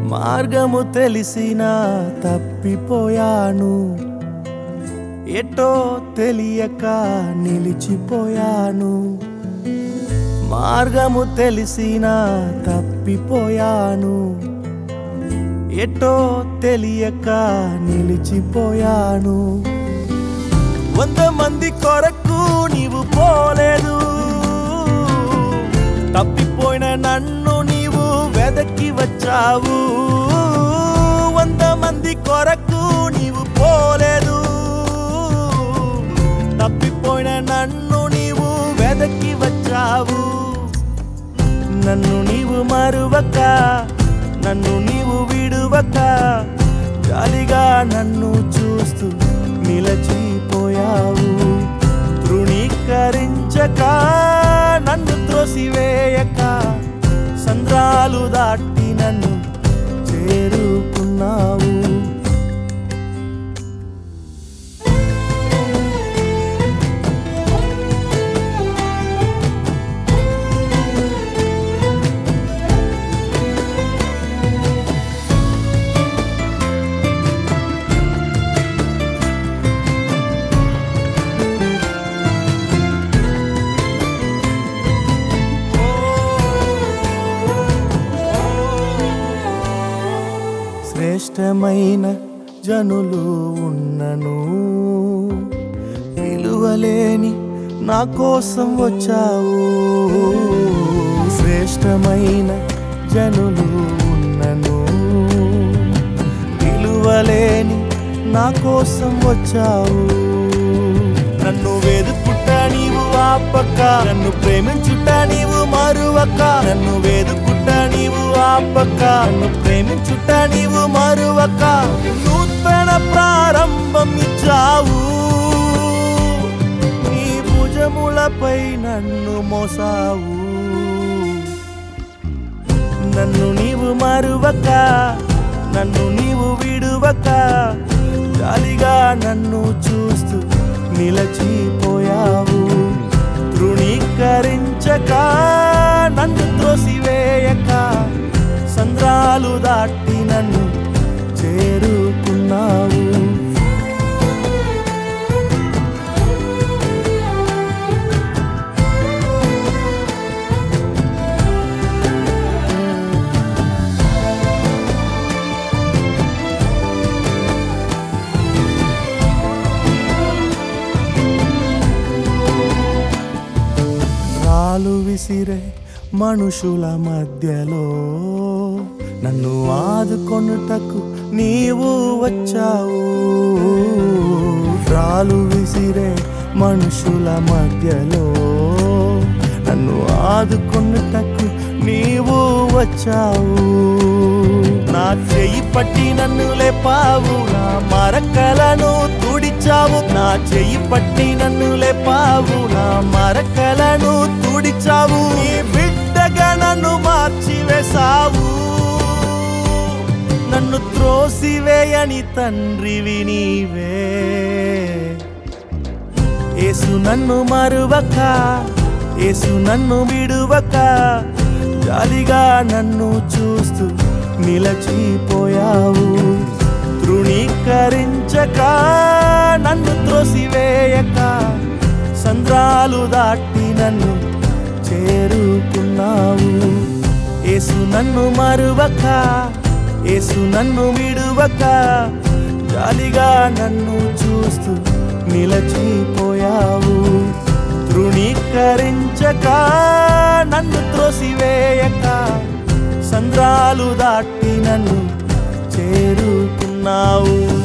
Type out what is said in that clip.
మార్గము తెలిసిన తప్పిపోయాను ఎటో తెలియక నిలిచిపోయాను మార్గము తెలిసిన తప్పిపోయాను ఎటో తెలియక నిలిచిపోయాను వంద మంది కొరకు నీవు పోలేదు తప్పిపోయిన నన్ను నీవు వెదకి వచ్చావు వంద మంది కొరకు నీవు పోలేదు తప్పిపోయిన నన్ను నీవు వెదకి వచ్చావు నన్ను నీవు మరువక నన్ను నీవు విడువక జాలిగా నన్ను చూస్తూ నిలచిపోయావు తృణీకరించక నన్ను త్రోసివేయక సంద్రాలు దాటి నన్ను చేరుకున్నావు శ్రేష్టమైన జనులు ఉన్నను విలువలేని నా కోసం వచ్చావు శ్రేష్టమైన జనులు ఉన్నను విలువలేని నా కోసం వచ్చావు నన్ను వెదుకుట నీవు ఆపక నన్ను ప్రేమించుట నీవు మరువక నన్ను వెదుకుట నీవు ఆపక నన్ను ప్రేమించుట నీవు మరువక నూతన ప్రారంభం ఇచ్చావు నీ భుజములపై నన్ను మోసావు నన్ను నీవు మరువక నన్ను నీవు విడువక జాలిగా నన్ను చూస్తూ నిలచిపోయావు తృణీకరించక నన్ను త్రోసివేయక సంద్రాలు దాటి నన్ను చేరుకున్నావు రాలు విసిరే మనుషుల మధ్యలో నన్ను ఆదుకొనుటకు నీవు వచ్చావు రాలు విసిరే మనుషుల మధ్యలో నన్ను ఆదుకొనుటకు నీవు వచ్చావు నా చెయ్యి పట్టి నన్ను లేపావు నా మరకలను తుడిచావు నా చెయ్యి పట్టి నన్ను లేపావు నా మరకలను తుడిచావు నీ బిడ్డగా నన్ను మార్చివేశావు నన్ను త్రోసివేయని తండ్రివి నీవే యేసు నన్ను మరువక యేసు నన్ను విడువక జాలిగా నన్ను చూస్తూ నిలచిపోయావు తృణీకరించక నన్ను త్రోసివేయక సంద్రాలు దాటి నన్ను చేరుకున్నావు యేసు నన్ను మరువక యేసు నన్ను విడువక జాలిగా నన్ను చూస్తూ నిలచిపోయావు తృణీకరించక నన్ను త్రోసివేయక సంద్రాలు దాటి నన్ను చేరుకున్నావు